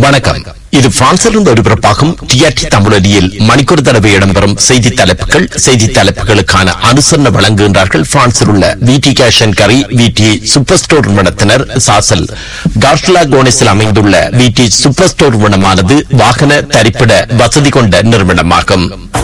வணக்கம் இது பிரான்சிலிருந்து ஒளிபரப்பாகும் டிஆர்டி தமிழொலியில் மணிக்கூர் தடவை இடம்பெறும் செய்தி தலைப்புகள் செய்தி தலைப்புகளுக்கான அனுசரணை வழங்குகின்றார்கள் பிரான்சில் உள்ள விடி கேஷன் கரி விடி சூப்பர் ஸ்டோர் நிறுவனத்தினர் சாசல் கார்ஷ்லா கோனிஸில் அமைந்துள்ள விடி சூப்பர் ஸ்டோர் நிறுவனமானது வாகன தரிப்பிட வசதி கொண்ட நிறுவனமாகும்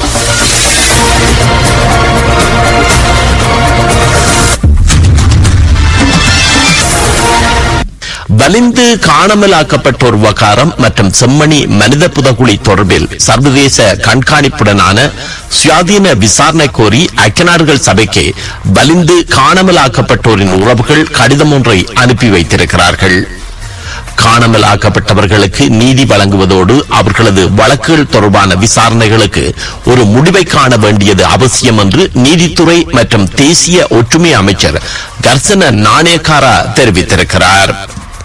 வலிந்து காணாமலாக்கப்பட்டோர் விவகாரம் மற்றும் செம்மணி மனித புதகுழி தொடர்பில் சர்வதேச கண்காணிப்புடனான சுயாதீன விசாரணை கோரி ஐக்கிய நாடுகள் சபைக்கு வலிந்து காணாமலாக்கப்பட்டோரின் உறவுகள் கடிதம் ஒன்றை அனுப்பி வைத்திருக்கிறார்கள் காணாமல் ஆக்கப்பட்டவர்களுக்கு நீதி வழங்குவதோடு அவர்களது வழக்குகள் தொடர்பான விசாரணைகளுக்கு ஒரு முடிவை காண வேண்டியது அவசியம் என்று நீதித்துறை மற்றும் தேசிய ஒற்றுமை அமைச்சர் கர்சன நாணயக்காரா தெரிவித்திருக்கிறார்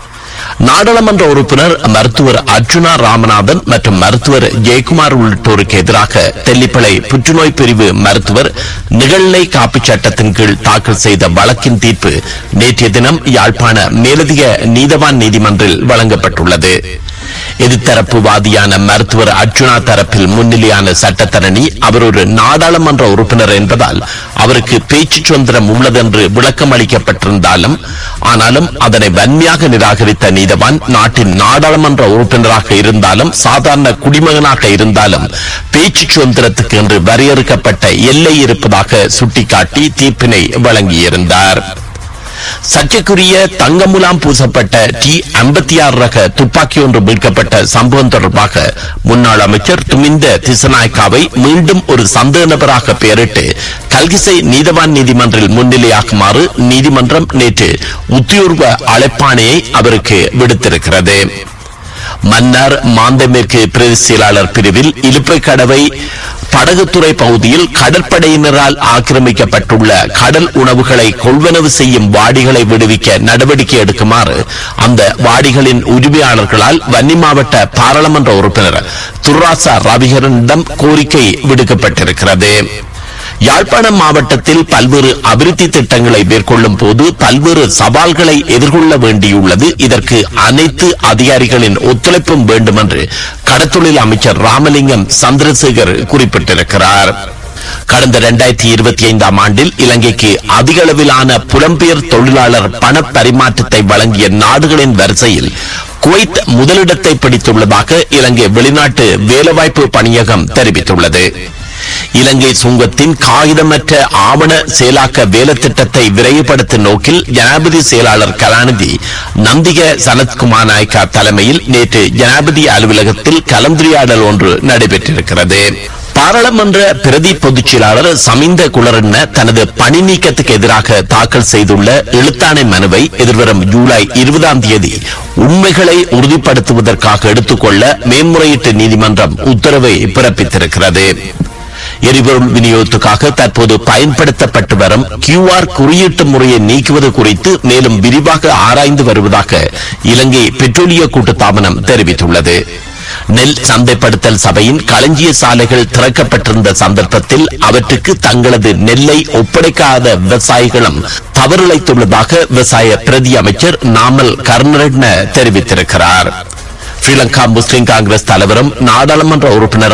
நாடாளுமன்ற உறுப்பினர் மருத்துவர் அர்ஜுனா ராமநாதன் மற்றும் மருத்துவர் ஜெயக்குமார் உள்ளிட்டோருக்கு எதிராக தெல்லிப்பளை புற்றுநோய் பிரிவு மருத்துவர் நிகழ்நிலை காப்புச் சட்டத்தின் கீழ் தாக்கல் செய்த வழக்கின் தீர்ப்பு நேற்றைய தினம் யாழ்ப்பாண மேலதிக நீதவான் நீதிமன்றில் வழங்கப்பட்டுள்ளது எதிர்த்தரப்பு வாதியான மருத்துவர் அர்ஜுனா தரப்பில் முன்னிலையான சட்டத்தரணி அவர் ஒரு நாடாளுமன்ற உறுப்பினர் என்பதால் அவருக்கு பேச்சு சுதந்திரம் உள்ளதென்று விளக்கம் அளிக்கப்பட்டிருந்தாலும் ஆனாலும் அதனை வன்மையாக நிராகரித்த நீதவான் நாட்டின் நாடாளுமன்ற உறுப்பினராக இருந்தாலும் சாதாரண குடிமகனாக இருந்தாலும் பேச்சு சுதந்திரத்துக்கு என்று வரையறுக்கப்பட்ட எல்லை இருப்பதாக சுட்டிக்காட்டி தீர்ப்பினை வழங்கியிருந்தார் சர்ச்சைக்குரிய தங்க முலாம் பூசப்பட்ட டி ஐம்பத்தி ஆறு ரக துப்பாக்கி ஒன்று மீட்கப்பட்ட சம்பவம் தொடர்பாக முன்னாள் அமைச்சர் துமிந்த திசநாயக்காவை மீண்டும் ஒரு சந்தேக நபராக பெயரிட்டு கல்கிசை நீதவான் நீதிமன்றில் முன்னிலையாகுமாறு நீதிமன்றம் நேற்று உத்தியோர்வ அழைப்பாணையை அவருக்கு விடுத்திருக்கிறது மன்னார் மாந்தமேற்கு பிரதி செயலாளர் பிரிவில் இலுப்பை கடவை படகுத்துறை பகுதியில் கடற்படையினரால் ஆக்கிரமிக்கப்பட்டுள்ள கடல் உணவுகளை கொள்வனவு செய்யும் வாடிகளை விடுவிக்க நடவடிக்கை எடுக்குமாறு அந்த வாடிகளின் உரிமையாளர்களால் வன்னி மாவட்ட பாராளுமன்ற உறுப்பினர் துர்ராசா ரவிகரனிடம் கோரிக்கை விடுக்கப்பட்டிருக்கிறது யாழ்ப்பாணம் மாவட்டத்தில் பல்வேறு அபிவிருத்தி திட்டங்களை மேற்கொள்ளும் போது பல்வேறு சவால்களை எதிர்கொள்ள வேண்டியுள்ளது இதற்கு அனைத்து அதிகாரிகளின் ஒத்துழைப்பும் வேண்டும் என்று கடத்தொழில் அமைச்சர் ராமலிங்கம் சந்திரசேகர் குறிப்பிட்டிருக்கிறார் கடந்த இரண்டாயிரத்தி இருபத்தி ஐந்தாம் ஆண்டில் இலங்கைக்கு அதிக அளவிலான புலம்பெயர் தொழிலாளர் பண பரிமாற்றத்தை வழங்கிய நாடுகளின் வரிசையில் குவைத் முதலிடத்தை பிடித்துள்ளதாக இலங்கை வெளிநாட்டு வேலைவாய்ப்பு பணியகம் தெரிவித்துள்ளது இலங்கை சுங்கத்தின் காகிதமற்ற ஆவண செயலாக்க வேலை திட்டத்தை விரைவுபடுத்தும் நோக்கில் ஜனாதிபதி செயலாளர் கலாநிதி நந்திக சனத்குமார் நாயக்கா தலைமையில் நேற்று ஜனாதிபதி அலுவலகத்தில் கலந்துரையாடல் ஒன்று நடைபெற்றிருக்கிறது பாராளுமன்ற பிரதி பொதுச் செயலாளர் சமிந்த குளரண்ண தனது பணி நீக்கத்துக்கு எதிராக தாக்கல் செய்துள்ள எழுத்தாணை மனுவை எதிர்வரும் ஜூலை இருபதாம் தேதி உண்மைகளை உறுதிப்படுத்துவதற்காக எடுத்துக்கொள்ள மேன்முறையீட்டு நீதிமன்றம் உத்தரவை பிறப்பித்திருக்கிறது எரிபொருள் விநியோகத்துக்காக தற்போது பயன்படுத்தப்பட்டு வரும் கியூஆர் குறியீட்டு முறையை நீக்குவது குறித்து மேலும் விரிவாக ஆராய்ந்து வருவதாக இலங்கை பெட்ரோலிய கூட்டுத்தாபனம் தெரிவித்துள்ளது நெல் சந்தைப்படுத்தல் சபையின் களஞ்சிய சாலைகள் திறக்கப்பட்டிருந்த சந்தர்ப்பத்தில் அவற்றுக்கு தங்களது நெல்லை ஒப்படைக்காத விவசாயிகளும் தவறிழைத்துள்ளதாக விவசாய பிரதி அமைச்சர் நாமல் கருணரட்ன தெரிவித்திருக்கிறார் ஸ்ரீலங்கா முஸ்லிம் காங்கிரஸ் தலைவரும் நாடாளுமன்ற உறுப்பினர்